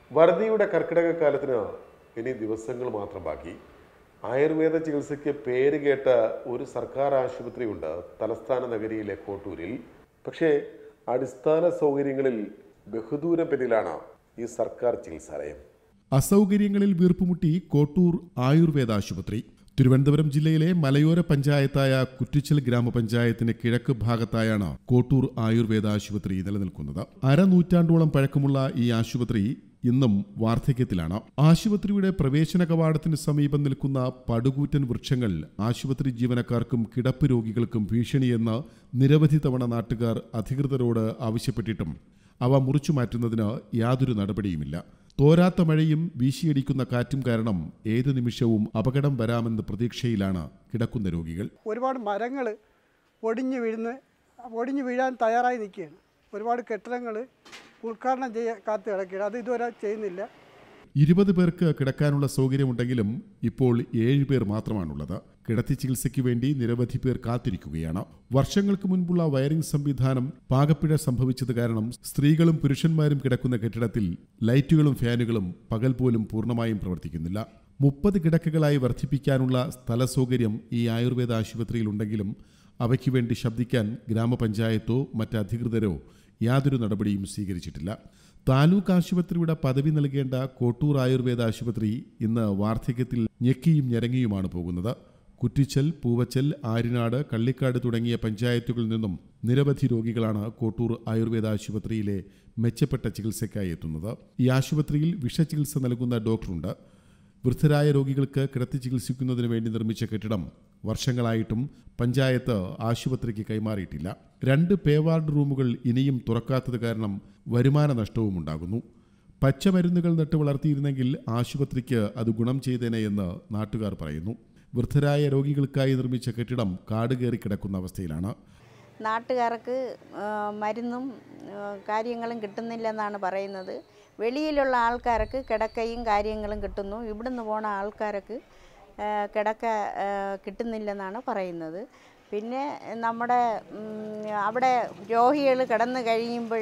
വറുതിയുടെ കർക്കിടക കാലത്തിന് ഇനി ദിവസങ്ങൾ മാത്രം ബാക്കി ആയുർവേദ ചികിത്സയ്ക്ക് പേര് കേട്ട ഒരു സർക്കാർ ആശുപത്രിയുണ്ട് തലസ്ഥാന നഗരിയിലെ കോട്ടൂരിൽ പക്ഷേ അടിസ്ഥാന സൗകര്യങ്ങളിൽ ബഹുദൂരം പിന്നിലാണ് ഈ സർക്കാർ ചികിത്സാലയം അസൗകര്യങ്ങളിൽ വീർപ്പുമുട്ടി കോട്ടൂർ ആയുർവേദ ആശുപത്രി തിരുവനന്തപുരം ജില്ലയിലെ മലയോര പഞ്ചായത്തായ കുറ്റിച്ചൽ ഗ്രാമപഞ്ചായത്തിന് കിഴക്ക് ഭാഗത്തായാണ് കോട്ടൂർ ആയുർവേദ ആശുപത്രി നിലനിൽക്കുന്നത് അരനൂറ്റാണ്ടോളം പഴക്കമുള്ള ഈ ആശുപത്രി ഇന്നും വാർദ്ധക്യത്തിലാണ് ആശുപത്രിയുടെ പ്രവേശന കവാടത്തിന് സമീപം നിൽക്കുന്ന പടുകൂറ്റൻ വൃക്ഷങ്ങൾ ആശുപത്രി ജീവനക്കാർക്കും കിടപ്പ് രോഗികൾക്കും ഭീഷണിയെന്ന് നിരവധി തവണ നാട്ടുകാർ അധികൃതരോട് ആവശ്യപ്പെട്ടിട്ടും അവ മുറിച്ചു മാറ്റുന്നതിന് യാതൊരു നടപടിയുമില്ല തോരാത്ത മഴയും വീശിയടിക്കുന്ന കാറ്റും കാരണം ഏതു നിമിഷവും അപകടം വരാമെന്ന പ്രതീക്ഷയിലാണ് കിടക്കുന്ന രോഗികൾ ഒരുപാട് മരങ്ങൾ ഒടിഞ്ഞു വീഴുന്ന ഒടിഞ്ഞു വീഴാൻ തയ്യാറായി നിൽക്കുകയാണ് ഒരുപാട് കെട്ടിടങ്ങൾ ഉദ്ഘാടനം ചെയ്യാൻ കാത്തു കിടക്കുകയാണ് അത് ഇതുവരെ ചെയ്യുന്നില്ല ഇരുപത് പേർക്ക് കിടക്കാനുള്ള സൗകര്യമുണ്ടെങ്കിലും ഇപ്പോൾ ഏഴ് പേർ മാത്രമാണുള്ളത് കിടത്തി ചികിത്സയ്ക്ക് വേണ്ടി നിരവധി പേർ കാത്തിരിക്കുകയാണ് വർഷങ്ങൾക്ക് മുൻപുള്ള വയറിംഗ് സംവിധാനം പാകപ്പിഴ സംഭവിച്ചത് കാരണം സ്ത്രീകളും പുരുഷന്മാരും കിടക്കുന്ന കെട്ടിടത്തിൽ ലൈറ്റുകളും ഫാനുകളും പകൽ പോലും പൂർണ്ണമായും പ്രവർത്തിക്കുന്നില്ല മുപ്പത് കിടക്കകളായി വർദ്ധിപ്പിക്കാനുള്ള സ്ഥല സൗകര്യം ഈ ആയുർവേദ ആശുപത്രിയിൽ ഉണ്ടെങ്കിലും അവയ്ക്ക് വേണ്ടി ശബ്ദിക്കാൻ ഗ്രാമപഞ്ചായത്തോ മറ്റ് അധികൃതരോ യാതൊരു നടപടിയും സ്വീകരിച്ചിട്ടില്ല താലൂക്ക് ആശുപത്രിയുടെ പദവി നൽകേണ്ട കോട്ടൂർ ആയുർവേദ ആശുപത്രി ഇന്ന് വാർദ്ധക്യത്തിൽ ഞെക്കിയും ഞെരങ്ങിയുമാണ് പോകുന്നത് കുറ്റിച്ചൽ പൂവച്ചൽ ആര്യനാട് കള്ളിക്കാട് തുടങ്ങിയ പഞ്ചായത്തുകളിൽ നിന്നും നിരവധി രോഗികളാണ് കോട്ടൂർ ആയുർവേദ ആശുപത്രിയിലെ മെച്ചപ്പെട്ട ചികിത്സയ്ക്കായി എത്തുന്നത് ഈ ആശുപത്രിയിൽ വിഷചികിത്സ നൽകുന്ന ഡോക്ടറുണ്ട് വൃദ്ധരായ രോഗികൾക്ക് കിടത്തി ചികിത്സിക്കുന്നതിന് വേണ്ടി നിർമ്മിച്ച കെട്ടിടം വർഷങ്ങളായിട്ടും പഞ്ചായത്ത് ആശുപത്രിക്ക് കൈമാറിയിട്ടില്ല രണ്ട് പേവാർഡ് റൂമുകൾ ഇനിയും തുറക്കാത്തത് കാരണം വരുമാന നഷ്ടവും ഉണ്ടാകുന്നു പച്ചമരുന്നുകൾ നട്ട് വളർത്തിയിരുന്നെങ്കിൽ ആശുപത്രിക്ക് അത് ഗുണം ചെയ്തേനെ എന്ന് നാട്ടുകാർ പറയുന്നു വൃദ്ധരായ രോഗികൾക്കായി നിർമ്മിച്ച കെട്ടിടം കാട് കയറി കിടക്കുന്ന അവസ്ഥയിലാണ് നാട്ടുകാർക്ക് ആ, മരുന്നും ആ, കാര്യങ്ങളും കിട്ടുന്നില്ലെന്നാണ് പറയുന്നത് വെളിയിലുള്ള ആൾക്കാർക്ക് കിടക്കയും കാര്യങ്ങളും കിട്ടുന്നു ഇവിടുന്ന് പോണ ആൾക്കാർക്ക് ആ, കിടക്ക ആ, കിട്ടുന്നില്ലെന്നാണ് പറയുന്നത് പിന്നെ നമ്മുടെ ഉം, അവിടെ രോഗികൾ കിടന്ന് കഴിയുമ്പോൾ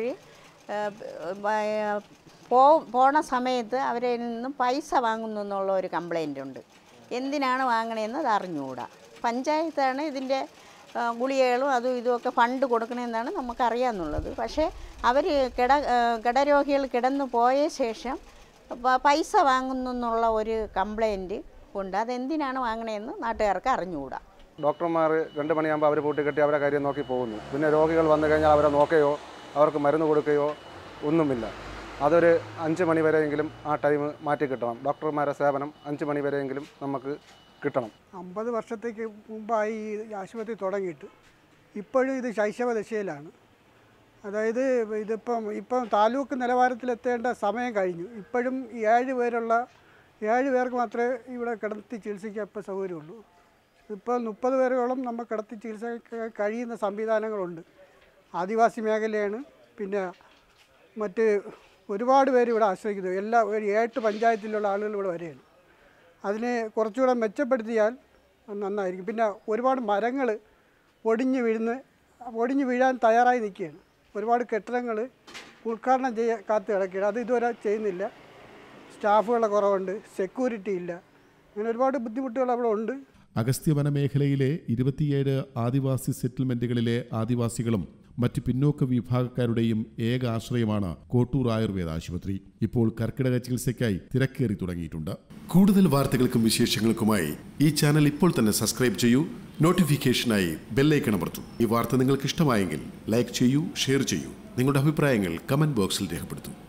പോ പോണ സമയത്ത് അവരെ നിന്നും പൈസ വാങ്ങുന്നു എന്നുള്ള ഒരു കംപ്ലൈൻ്റ് ഉണ്ട് എന്തിനാണ് വാങ്ങണതെന്ന് അത് അറിഞ്ഞുകൂടാ പഞ്ചായത്താണ് ഇതിൻ്റെ ആ, ഗുളികകളും അതും ഇതുമൊക്കെ ഫണ്ട് കൊടുക്കണമെന്നാണ് നമുക്കറിയാമെന്നുള്ളത് പക്ഷേ അവർ കിട ആ, കിടരോഗികൾ കിടന്നു പോയ ശേഷം പ- പൈസ വാങ്ങുന്നു എന്നുള്ള ഒരു കംപ്ലൈൻറ്റ് ഉണ്ട് അതെന്തിനാണ് വാങ്ങണതെന്ന് നാട്ടുകാർക്ക് അറിഞ്ഞുകൂടാ ഡോക്ടർമാർ രണ്ട് മണിയാകുമ്പോൾ അവർ പൂട്ടിക്കെട്ടി അവരെ കാര്യം നോക്കി പോകുന്നു പിന്നെ രോഗികൾ വന്നു കഴിഞ്ഞാൽ അവരെ നോക്കുകയോ അവർക്ക് മരുന്ന് കൊടുക്കുകയോ ഒന്നുമില്ല അതൊരു അഞ്ച് മണി വരെയെങ്കിലും ആ ടൈം മാറ്റി കിട്ടണം ഡോക്ടർമാരുടെ സേവനം അഞ്ച് മണി വരെയെങ്കിലും നമുക്ക് കിട്ടണം അമ്പത് വർഷത്തേക്ക് മുമ്പായി ഈ ആശുപത്രി തുടങ്ങിയിട്ട് ഇപ്പോഴും ഇത് ശൈശവ ദശയിലാണ് അതായത് ഇതിപ്പം ഇപ്പം താലൂക്ക് നിലവാരത്തിലെത്തേണ്ട സമയം കഴിഞ്ഞു ഇപ്പോഴും ഈ ഏഴ് പേരുള്ള ഏഴ് പേർക്ക് മാത്രമേ ഇവിടെ കിടത്തി ചികിത്സിക്കാൻ ഇപ്പോൾ സൗകര്യമുള്ളൂ ഇപ്പോൾ മുപ്പത് പേരോളം നമ്മൾ കിടത്തി ചികിത്സിക്കാൻ കഴിയുന്ന സംവിധാനങ്ങളുണ്ട് ആദിവാസി മേഖലയാണ് പിന്നെ മറ്റ് ഒരുപാട് പേര് ഇവിടെ ആശ്രയിക്കുന്നത് എല്ലാ ഒരു ഏട്ട് പഞ്ചായത്തിലുള്ള ആളുകൾ ഇവിടെ വരെയാണ് അതിനെ കുറച്ചുകൂടെ മെച്ചപ്പെടുത്തിയാൽ നന്നായിരിക്കും പിന്നെ ഒരുപാട് മരങ്ങൾ ഒടിഞ്ഞു വീഴുന്ന ഒടിഞ്ഞു വീഴാൻ തയ്യാറായി നിൽക്കുകയാണ് ഒരുപാട് കെട്ടിടങ്ങൾ ഉദ്ഘാടനം ചെയ്യാൻ കാത്തു കിടക്കുകയാണ് അത് ഇതുവരെ ചെയ്യുന്നില്ല സ്റ്റാഫുകളുടെ കുറവുണ്ട് സെക്യൂരിറ്റി ഇല്ല അങ്ങനെ ഒരുപാട് ബുദ്ധിമുട്ടുകൾ അവിടെ ഉണ്ട് അഗസ്ത്യവന മേഖലയിലെ ഇരുപത്തിയേഴ് ആദിവാസി സെറ്റിൽമെന്റുകളിലെ ആദിവാസികളും മറ്റ് പിന്നോക്ക വിഭാഗക്കാരുടെയും ഏക ആശ്രയമാണ് കോട്ടൂർ ആയുർവേദ ആശുപത്രി ഇപ്പോൾ കർക്കിടക ചികിത്സയ്ക്കായി തിരക്കേറി തുടങ്ങിയിട്ടുണ്ട് കൂടുതൽ വാർത്തകൾക്കും വിശേഷങ്ങൾക്കുമായി ഈ ചാനൽ ഇപ്പോൾ തന്നെ സബ്സ്ക്രൈബ് ചെയ്യൂ നോട്ടിഫിക്കേഷനായി ബെല്ലൈക്കൺ അമർത്തൂ ഈ വാർത്ത നിങ്ങൾക്ക് ഇഷ്ടമായെങ്കിൽ ലൈക്ക് ചെയ്യൂ ഷെയർ ചെയ്യൂ നിങ്ങളുടെ അഭിപ്രായങ്ങൾ കമന്റ് ബോക്സിൽ രേഖപ്പെടുത്തൂ